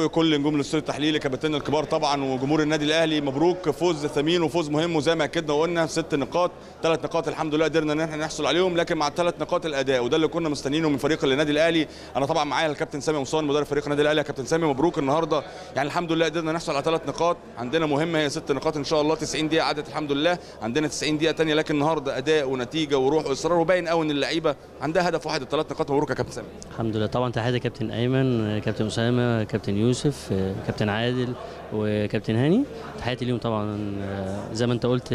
كل نجوم الاستوديو التحليلي كابتن الكبار طبعا وجمهور النادي الاهلي مبروك فوز ثمين وفوز مهم وزي ما اكدنا وقلنا ست نقاط ثلاث نقاط الحمد لله قدرنا ان احنا نحصل عليهم لكن مع الثلاث نقاط الاداء وده اللي كنا مستنيينه من فريق النادي الاهلي انا طبعا معايا الكابتن سامي مصطفى مدرب فريق النادي الاهلي يا كابتن سامي مبروك النهارده يعني الحمد لله قدرنا نحصل على ثلاث نقاط عندنا مهمه هي ست نقاط ان شاء الله 90 دقيقه عدت الحمد لله عندنا 90 دقيقه ثانيه لكن النهارده اداء ونتيجه وروح واصرار وباين قوي ان اللعيبه عندها هدف واحد الثلاث نقاط مبروك يا كابتن سامي الحمد لله طبعا تحياتي كابتن ايمن كابتن اسامه كابتن يوسف كابتن عادل وكابتن هاني تحياتي ليهم طبعا زي ما انت قلت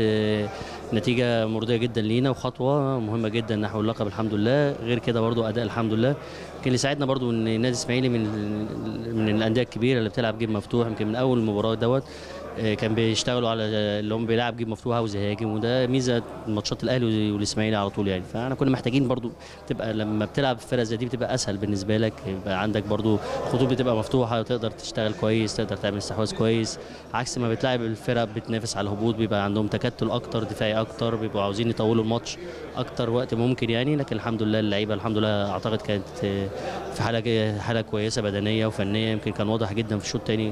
نتيجه مرضيه جدا لينا وخطوه مهمه جدا نحو اللقب الحمد لله غير كده برضو اداء الحمد لله يمكن اللي ساعدنا برضو ان النادي الاسماعيلي من من الانديه الكبيره اللي بتلعب جيم مفتوح يمكن من اول مباراه دوت كان بيشتغلوا على اللي هم بيلعب جيم مفتوح عاوز يهاجم وده ميزه ماتشات الاهلي والاسماعيلي على طول يعني فاحنا كنا محتاجين برضو تبقى لما بتلعب فرقه زي دي بتبقى اسهل بالنسبه لك يبقى عندك برضو خطوط بتبقى مفتوحه وتقدر تشتغل كويس تقدر تعمل استحواذ كويس عكس ما بتلاعب الفرق بتنافس على الهبوط بيبقى عندهم تكتل اكتر دفاعي اكتر بيبقوا عاوزين يطولوا الماتش اكتر وقت ممكن يعني لكن الحمد لله اللعيبه الحمد لله اعتقد كانت في حاله حاله كويسه بدنيه وفنيه يمكن كان واضح جدا في الشوط الثاني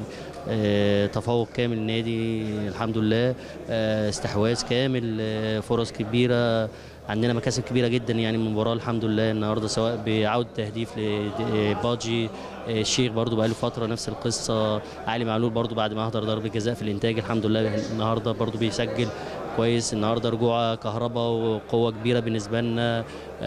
تفوق كامل النادي الحمد لله استحواذ كامل فرص كبيره عندنا مكاسب كبيره جدا يعني من المباراه الحمد لله النهارده سواء بعوده تهديف لباجي الشيخ برضو بقاله فتره نفس القصه علي معلول برضو بعد ما اهدر ضربه جزاء في الانتاج الحمد لله النهارده برضو بيسجل كويس النهارده رجوع كهرباء وقوه كبيره بالنسبه لنا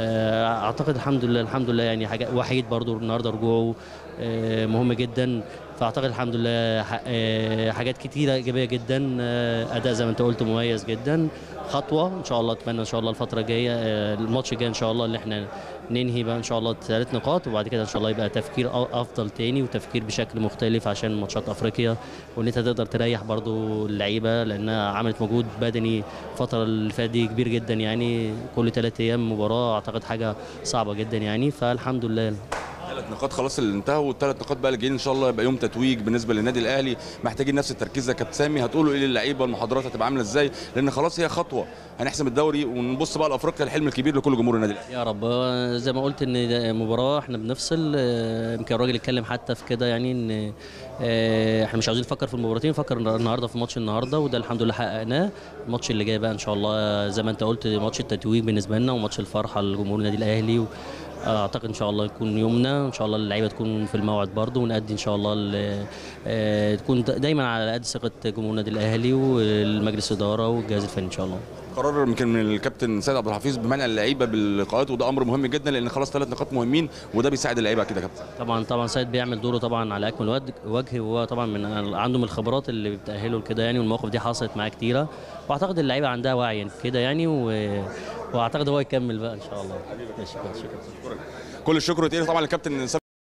اعتقد الحمد لله الحمد لله يعني حاجه وحيد برضو النهارده رجوعه مهم جدا فاعتقد الحمد لله حاجات كتيره ايجابيه جدا اداء زي ما انت قلت مميز جدا خطوه ان شاء الله اتمنى ان شاء الله الفتره الجايه الماتش الجاي ان شاء الله اللي احنا ننهي بقى ان شاء الله ثلاث نقاط وبعد كده ان شاء الله يبقى تفكير افضل تاني وتفكير بشكل مختلف عشان ماتشات افريقيا وان انت تقدر تريح برضو اللعيبه لانها عملت مجهود بدني الفتره اللي فاتت دي كبير جدا يعني كل ثلاث ايام مباراه اعتقد حاجه صعبه جدا يعني فالحمد لله ثلاث نقاط خلاص اللي انتهوا والثلاث نقاط بقى اللي جايين ان شاء الله يبقى يوم تتويج بالنسبه للنادي الاهلي محتاجين نفس التركيز يا كابتن سامي هتقولوا ايه للعيبه المحاضرات هتبقى عامله ازاي لان خلاص هي خطوه هنحسم الدوري ونبص بقى لافريقيا الحلم الكبير لكل جمهور النادي الاهلي يا رب زي ما قلت ان مباراه احنا بنفصل يمكن الراجل اتكلم حتى في كده يعني ان احنا مش عاوزين نفكر في المباراتين نفكر النهارده في ماتش النهارده وده الحمد لله حققناه الماتش اللي جاي بقى ان شاء الله زي ما انت قلت ماتش التتويج بالنسبه لنا وماتش الفرحه لجمهور النادي الاهلي اعتقد ان شاء الله يكون يومنا ان شاء الله اللعيبه تكون في الموعد برضه ونأدي ان شاء الله تكون دايما على قد ثقه جمهور النادي الاهلي والمجلس الاداره والجهاز الفني ان شاء الله قرار يمكن من الكابتن سيد عبد الحفيظ بمنع اللعيبه باللقاءات وده امر مهم جدا لان خلاص ثلاث نقاط مهمين وده بيساعد اللعيبه كده يا كابتن طبعا طبعا سيد بيعمل دوره طبعا على اكمل وجه وهو طبعا من عنده من الخبرات اللي بتاهله لكده يعني والمواقف دي حصلت معاه كتيره واعتقد اللعيبه عندها وعي كده يعني و... واعتقد هو يكمل بقى ان شاء الله شكرا كل الشكر طبعا للكابتن